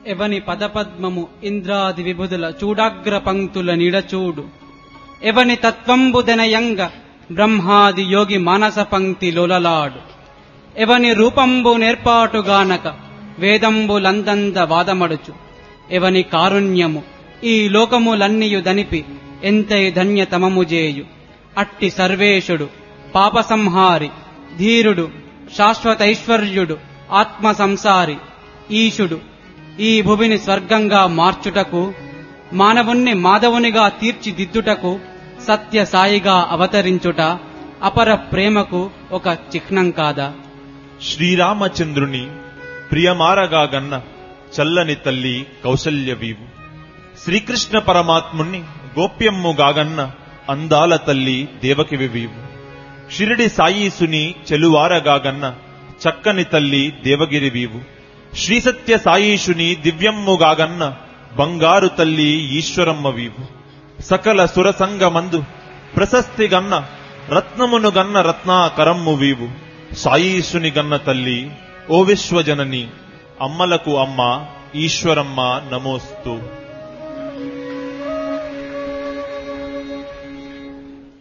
ఎవని పదపద్మము ఇంద్రాది విభుదుల చూడాగ్ర పంక్తుల నిడచూడు ఎవని తత్వంబుదనయంగ బ్రహ్మాది యోగి మానస పంక్తి లొలలాడు ఎవని రూపంబు నేర్పాటుగానక వేదంబులందంద వాదమడుచు ఎవని కారుణ్యము ఈ లోకములన్నియు దనిపి ఎంతై ధన్యతమము జేయు అట్టి సర్వేశుడు పాప సంహారి ధీరుడు శాశ్వతైశ్వర్యుడు ఆత్మ సంసారి ఈశుడు ఈ భువిని స్వర్గంగా మార్చుటకు మానవుణ్ణి మాధవునిగా తీర్చిదిద్దుటకు సత్య సాయిగా అవతరించుట అపర ప్రేమకు ఒక చిహ్నం కాదా శ్రీరామచంద్రుని ప్రియమారగా గన్న చల్లని తల్లి కౌసల్యవీవు శ్రీకృష్ణ పరమాత్ముణ్ణి గోప్యమ్ముగాగన్న అందాల తల్లి దేవకివివీవు షిరిడి సాయీసుని చెలువారగాగన్న చక్కని తల్లి దేవగిరివీవు శ్రీ సత్య సాయీషుని దివ్యమ్ముగాగన్న బంగారు తల్లి ఈశ్వరమ్మవీవు సకల సురసంగమందు ప్రశస్తి గన్న రత్నమును గన్న రత్నాకరమ్ము వీవు సాయీసుని గన్న తల్లి ఓ విశ్వజనని అమ్మలకు అమ్మ ఈశ్వరమ్మ నమోస్తు